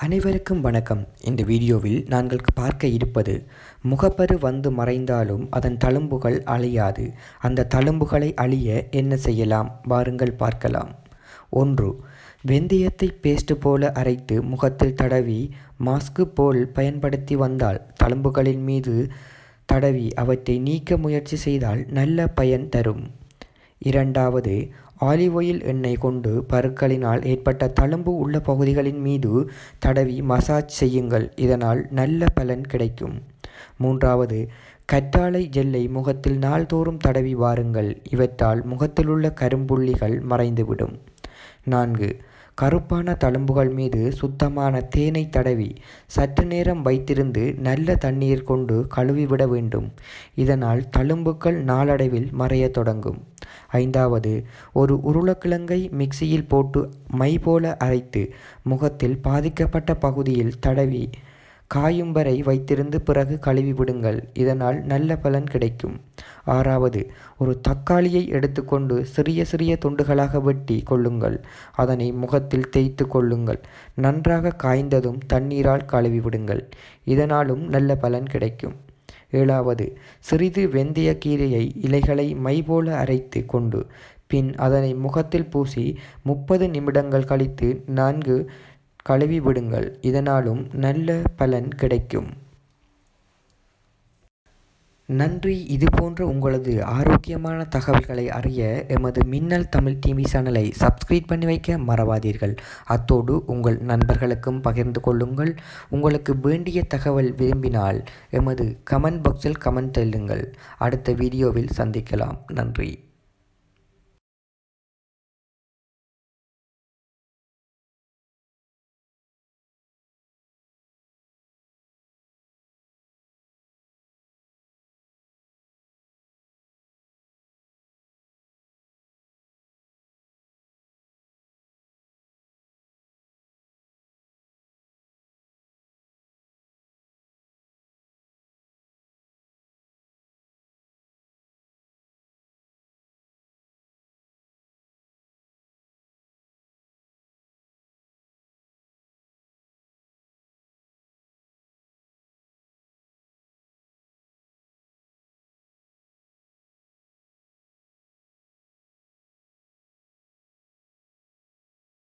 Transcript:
அனைவருக்கும் வணக்கம் இந்த வீடியோவில் நாங்கள் பார்க்க இருப்பது முகப்பரு வந்து மறைந்தாலும் அதன் தழும்புகள் அழியாது அந்த தழும்புகளை அழிய என்ன செய்யலாம் வாருங்கள் பார்க்கலாம் ஒன்று வெந்தயத்தை பேஸ்ட் போல அரைத்து முகத்தில் தடவி மாஸ்கு போல் பயன்படுத்தி வந்தால் தழும்புகளின் மீது தடவி அவற்றை நீக்க முயற்சி செய்தால் நல்ல பயன் தரும் இரண்டாவது ஆலிவ் ஆயில் எண்ணெய் கொண்டு பருக்களினால் ஏற்பட்ட தழும்பு உள்ள பகுதிகளின் மீது தடவி மசாஜ் செய்யுங்கள் இதனால் நல்ல பலன் கிடைக்கும் மூன்றாவது கற்றாழை ஜெல்லை முகத்தில் நாள்தோறும் தடவி வாருங்கள் இவற்றால் முகத்திலுள்ள கரும்புள்ளிகள் மறைந்துவிடும் நான்கு கருப்பான தழும்புகள் மீது சுத்தமான தேனை தடவி சற்று நேரம் வைத்திருந்து நல்ல தண்ணீர் கொண்டு கழுவிவிட வேண்டும் இதனால் தழும்புகள் நாளடைவில் மறையத் தொடங்கும் ஐந்தாவது ஒரு உருளைக்கிழங்கை மிக்சியில் போட்டு மை போல அரைத்து முகத்தில் பாதிக்கப்பட்ட பகுதியில் தடவி காயும் வரை வைத்திருந்து பிறகு கழுவி விடுங்கள் இதனால் நல்ல பலன் கிடைக்கும் ஆறாவது ஒரு தக்காளியை எடுத்துக்கொண்டு சிறிய சிறிய துண்டுகளாக வெட்டி கொள்ளுங்கள் அதனை முகத்தில் தேய்த்து கொள்ளுங்கள் நன்றாக காய்ந்ததும் தண்ணீரால் கழுவி விடுங்கள் இதனாலும் நல்ல பலன் கிடைக்கும் ஏழாவது சிறிது வெந்தய கீரையை இலைகளை மை போல அரைத்து கொண்டு பின் அதனை முகத்தில் பூசி முப்பது நிமிடங்கள் கழித்து நான்கு கழுவி விடுங்கள் இதனாலும் நல்ல பலன் கிடைக்கும் நன்றி இதுபோன்ற உங்களது ஆரோக்கியமான தகவல்களை அறிய எமது மின்னல் தமிழ் டிவி சேனலை சப்ஸ்கிரைப் பண்ணி வைக்க மறவாதீர்கள் அத்தோடு உங்கள் நண்பர்களுக்கும் பகிர்ந்து கொள்ளுங்கள் உங்களுக்கு வேண்டிய தகவல் விரும்பினால் எமது கமெண்ட் பாக்ஸில் கமெண்ட் தெல்லுங்கள் அடுத்த வீடியோவில் சந்திக்கலாம் நன்றி